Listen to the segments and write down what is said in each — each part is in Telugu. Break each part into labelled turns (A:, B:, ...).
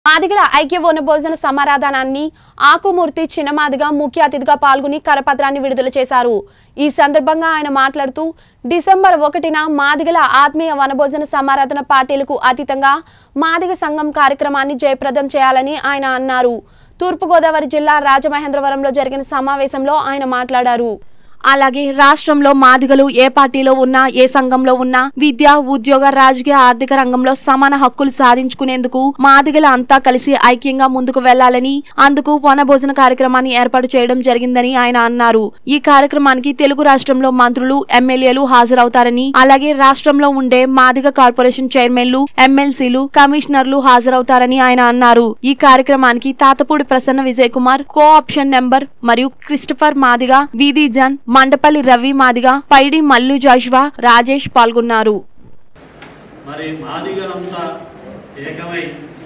A: మాదిగల ఐక్య వన భోజన సమారాధనాన్ని ఆకుమూర్తి చిన్నమాదిగా ముఖ్య అతిథిగా పాల్గొని కరపత్రాన్ని విడుదల చేశారు ఈ సందర్భంగా ఆయన మాట్లాడుతూ డిసెంబర్ ఒకటిన మాదిగల ఆత్మీయ వనభోజన సమారాధన పార్టీలకు అతీతంగా మాదిగ సంఘం కార్యక్రమాన్ని జయప్రదం చేయాలని ఆయన అన్నారు తూర్పుగోదావరి జిల్లా రాజమహేంద్రవరంలో జరిగిన సమావేశంలో ఆయన మాట్లాడారు అలాగే రాష్ట్రంలో మాదిగలు ఏ పార్టీలో ఉన్నా ఏ సంఘంలో ఉన్నా విద్య ఉద్యోగ రాజకీయ ఆర్థిక రంగంలో సమాన హక్కులు సాధించుకునేందుకు మాదిగల అంతా కలిసి ఐక్యంగా ముందుకు వెళ్లాలని అందుకు వనభోజన కార్యక్రమాన్ని ఏర్పాటు చేయడం జరిగిందని ఆయన అన్నారు ఈ కార్యక్రమానికి తెలుగు రాష్ట్రంలో మంత్రులు ఎమ్మెల్యేలు హాజరవుతారని అలాగే రాష్ట్రంలో ఉండే మాదిగ కార్పొరేషన్ చైర్మన్లు ఎమ్మెల్సీలు కమిషనర్లు హాజరవుతారని ఆయన అన్నారు ఈ కార్యక్రమానికి Tatapudi Prasanna Vijay Kumar co option number మరియు క్రిస్టఫర్ మాదిగ వీధి జన్ మండపల్లి రవి మాదిగ పైడి మల్లు జాషువా రాజేష్ పాల్గొన్నారు
B: మరి మాదిగలంతా ఏకమై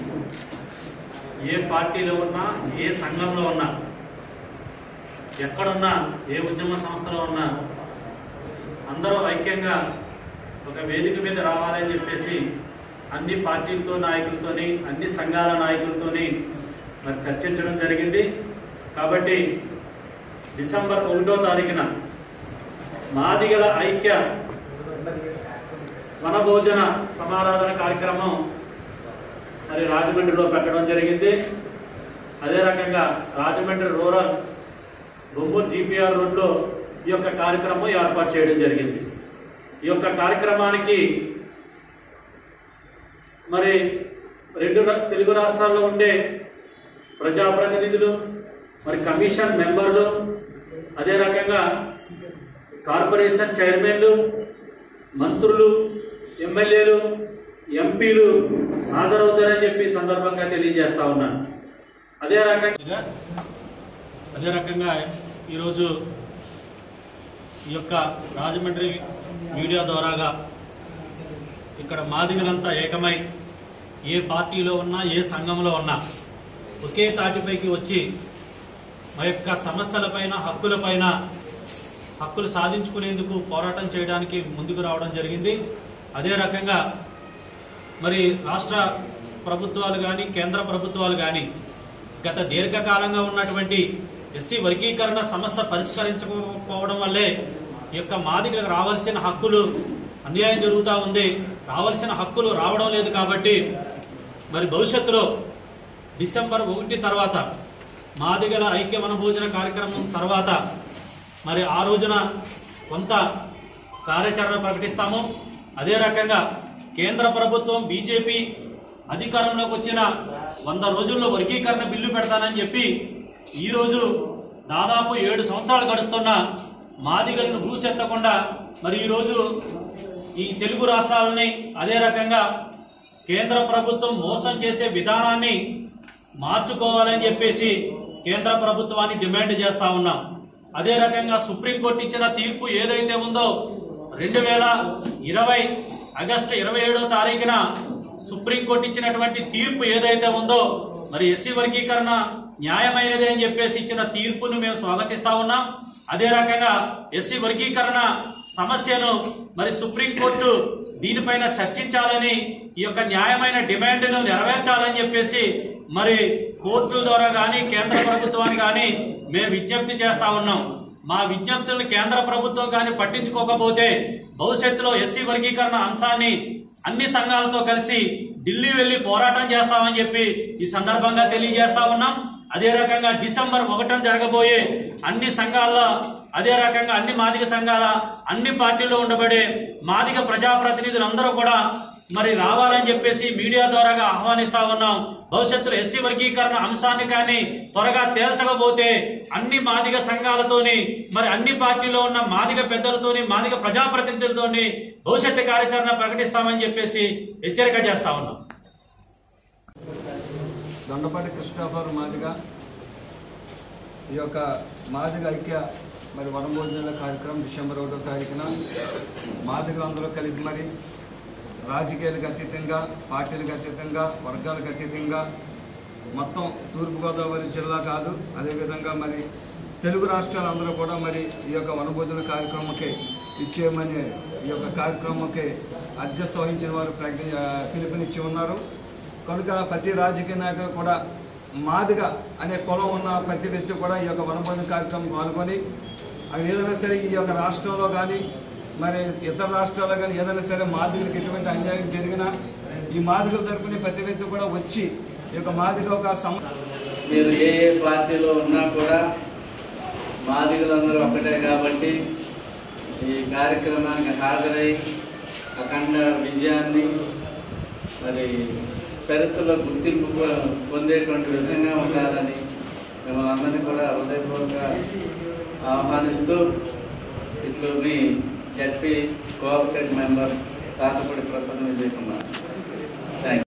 B: ఏ పార్టీలో ఉన్నా ఏ సంఘంలో ఉన్నా ఎక్కడున్నా ఏ ఉద్యమ సంస్థలో ఉన్నా అందరూ ఐక్యంగా ఒక వేదిక మీద రావాలని చెప్పేసి అన్ని పార్టీలతో నాయకులతోని అన్ని సంఘాల నాయకులతోని మరి చర్చించడం జరిగింది కాబట్టి డిసెంబర్ ఒకటో తారీఖున మాదిగల ఐక్య వనభోజన సమారాధన కార్యక్రమం మరి రాజమండ్రిలో పెట్టడం జరిగింది అదే రకంగా రాజమండ్రి రూరల్ బొమ్మూరు జీపీఆర్ రోడ్లో ఈ యొక్క కార్యక్రమం ఏర్పాటు చేయడం జరిగింది ఈ యొక్క కార్యక్రమానికి మరి రెండు రా- తెలుగు రాష్ట్రాల్లో ఉండే ప్రజాప్రతినిధులు మరి కమిషన్ మెంబర్లు అదే రకంగా కార్పొరేషన్ చైర్మన్లు మంత్రులు ఎమ్మెల్యేలు ఎంపీలు హాజరవుతారని చెప్పి ఈ సందర్భంగా తెలియజేస్తా ఉన్నాను అదే రకంగా అదే రకంగా ఈరోజు ఈ యొక్క రాజమండ్రి మీడియా ద్వారాగా ఇక్కడ మాదిగలంతా ఏకమై ఏ పార్టీలో ఉన్నా ఏ సంఘంలో ఉన్నా ఒకే తాటిపైకి వచ్చి మా యొక్క సమస్యలపైన హక్కులపైన హక్కులు సాధించుకునేందుకు పోరాటం చేయడానికి ముందుకు రావడం జరిగింది అదే రకంగా మరి రాష్ట్ర ప్రభుత్వాలు కానీ కేంద్ర ప్రభుత్వాలు కానీ గత దీర్ఘకాలంగా ఉన్నటువంటి ఎస్సీ వర్గీకరణ సమస్య పరిష్కరించకపోవడం వల్లే ఈ యొక్క మాదిగలకు రావాల్సిన హక్కులు అన్యాయం జరుగుతూ ఉంది రావాల్సిన హక్కులు రావడం లేదు కాబట్టి మరి భవిష్యత్తులో డిసెంబర్ ఒకటి తర్వాత మాదిగల ఐక్య వనభోజన కార్యక్రమం తర్వాత మరి ఆ రోజున కొంత కార్యాచరణ ప్రకటిస్తాము అదే రకంగా కేంద్ర ప్రభుత్వం బీజేపీ అధికారంలోకి వచ్చిన వంద రోజుల్లో వర్గీకరణ బిల్లు పెడతానని చెప్పి ఈరోజు దాదాపు ఏడు సంవత్సరాలు గడుస్తున్న మాదిగలను భూసెత్తకుండా మరి ఈరోజు ఈ తెలుగు రాష్ట్రాలని అదే రకంగా కేంద్ర ప్రభుత్వం మోసం చేసే విధానాన్ని మార్చుకోవాలని చెప్పేసి కేంద్ర ప్రభుత్వాన్ని డిమాండ్ చేస్తా ఉన్నాం అదే రకంగా సుప్రీంకోర్టు ఇచ్చిన తీర్పు ఏదైతే ఉందో రెండు వేల ఇరవై ఆగస్టు ఇరవై ఏడో తారీఖున సుప్రీంకోర్టు ఇచ్చినటువంటి తీర్పు ఏదైతే ఉందో మరి ఎస్సీ వర్గీకరణ న్యాయమైనదే అని చెప్పేసి ఇచ్చిన తీర్పును మేము స్వాగతిస్తా ఉన్నాం అదే రకంగా ఎస్సీ వర్గీకరణ సమస్యను మరి సుప్రీంకోర్టు దీనిపైన చర్చించాలని ఈ యొక్క న్యాయమైన డిమాండ్ను నెరవేర్చాలని చెప్పేసి మరి కోర్టుల ద్వారా కానీ కేంద్ర ప్రభుత్వాన్ని కానీ మేము విజ్ఞప్తి చేస్తా ఉన్నాం మా విజ్ఞప్తులను కేంద్ర ప్రభుత్వం కానీ పట్టించుకోకపోతే భవిష్యత్తులో ఎస్సీ వర్గీకరణ అంశాన్ని అన్ని సంఘాలతో కలిసి ఢిల్లీ వెళ్లి పోరాటం చేస్తామని చెప్పి ఈ సందర్భంగా తెలియజేస్తా ఉన్నాం అదే రకంగా డిసెంబర్ ఒకటన జరగబోయే అన్ని సంఘాల్లో అదే రకంగా అన్ని మాదిగ సంఘాల అన్ని పార్టీల్లో ఉండబడే మాదిగ ప్రజాప్రతినిధులు అందరూ కూడా మరి రావాలని చెప్పేసి మీడియా ద్వారాగా ఆహ్వానిస్తా ఉన్నాం భవిష్యత్తులో ఎస్సీ వర్గీకరణ అంశాన్ని కానీ త్వరగా తేల్చకపోతే అన్ని మాదిగ సంఘాలతోని మరి అన్ని పార్టీలో ఉన్న మాదిగ పెద్దలతోని మాదిగ ప్రజాప్రతినిధులతోని భవిష్యత్తు కార్యాచరణ ప్రకటిస్తామని చెప్పేసి హెచ్చరిక చేస్తా ఉన్నాం
C: దొండపాటి క్రిస్టోఫర్ మాదిగ ఈ యొక్క మాదిగ ఐక్య మరి వనభోజనాల కార్యక్రమం డిసెంబర్ ఒకటో తారీఖున మాదిగలందరూ కలిపి మరి రాజకీయాలకు అతీతంగా పార్టీలకు అతీతంగా వర్గాలకు అతీతంగా మొత్తం తూర్పుగోదావరి జిల్లా కాదు అదేవిధంగా మరి తెలుగు రాష్ట్రాలందరూ కూడా మరి ఈ యొక్క వనభోజన కార్యక్రమంకి ఇచ్చేయమని ఈ యొక్క కార్యక్రమంకి అధ్యక్ష వహించిన వారు ప్రకటి పిలుపునిచ్చి ఉన్నారు కనుక ప్రతి రాజకీయ నాయకులు కూడా మాదిగ అనే కులం ఉన్న ప్రతి వ్యక్తి కూడా ఈ యొక్క వనభోజన కార్యక్రమం పాల్గొని అది ఏదైనా సరే ఈ యొక్క రాష్ట్రంలో కానీ మరి ఇతర రాష్ట్రాల్లో కానీ ఏదైనా సరే మాదిగలకు ఎటువంటి అన్యాయం జరిగినా ఈ మాదిగల తరపున ప్రతి వ్యక్తి కూడా వచ్చి ఈ యొక్క మాదిగ ఒక సమ
D: మీరు ఏ ఏ పార్టీలో ఉన్నా కూడా మాదిగలందరూ ఒకటే కాబట్టి ఈ కార్యక్రమానికి హాజరై అఖండ విజయాన్ని మరి చరిత్రలో గుర్తింపు పొ- పొందేటువంటి విధంగా ఉండాలని మిమ్మల్ని అందరినీ కూడా హృదయపూర్వక ఆహ్వానిస్తూ ఇట్లు మీ ZP cooperative member Tatapudi Prasanna Vijay Kumar